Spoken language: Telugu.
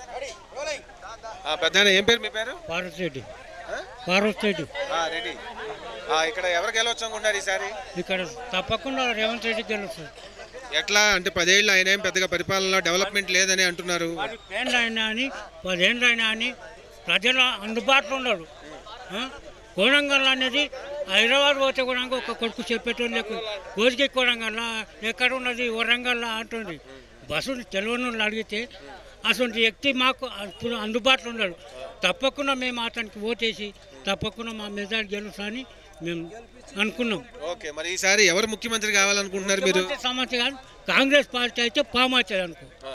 పెద్ద ఏం పేరు మీ పేరు పార్వతి రెడ్డి ఆ? పార్వతి రెడ్డి ఆ, రెడ్డి ఆ, ఇక్కడ ఎవరు గెలవచ్చు అనుకుంటారు ఈసారి ఇక్కడ తప్పకుండా రేవంత్ రెడ్డి గెలుస్తుంది ఎట్లా అంటే పదేళ్ళు ఆయన ఏం పెద్దగా పరిపాలనలో డెవలప్మెంట్ లేదని అంటున్నారు పదేళ్ళు అయినా అని పదేళ్ళు అయినా అని ప్రజల అందుబాటులో ఉన్నాడు ఆ? కోడంగల్ అనేది హైదరాబాద్ పోతే కూడా ఒక కొడుకు చెప్పేటోళ్ళు లేకు రోజుకి కోడంగల్ ఎక్కడ ఉన్నది వరంగల్ అంటుంది బస్సు తెలియని వాళ్ళు అడిగితే అసలు వ్యక్తి మాకు ఇప్పుడు అందుబాటులో ఉన్నాడు తప్పకుండా మేము అతనికి ఓటేసి తప్పకుండా మా మెజార్ గెలుస్తా అని మేము అనుకున్నాం ఓకే మరి ఈసారి ఎవరు ముఖ్యమంత్రి కావాలనుకుంటున్నారు మీరు సమస్య కాదు కాంగ్రెస్ పార్టీ అయితే పాము అవుతుంది అనుకో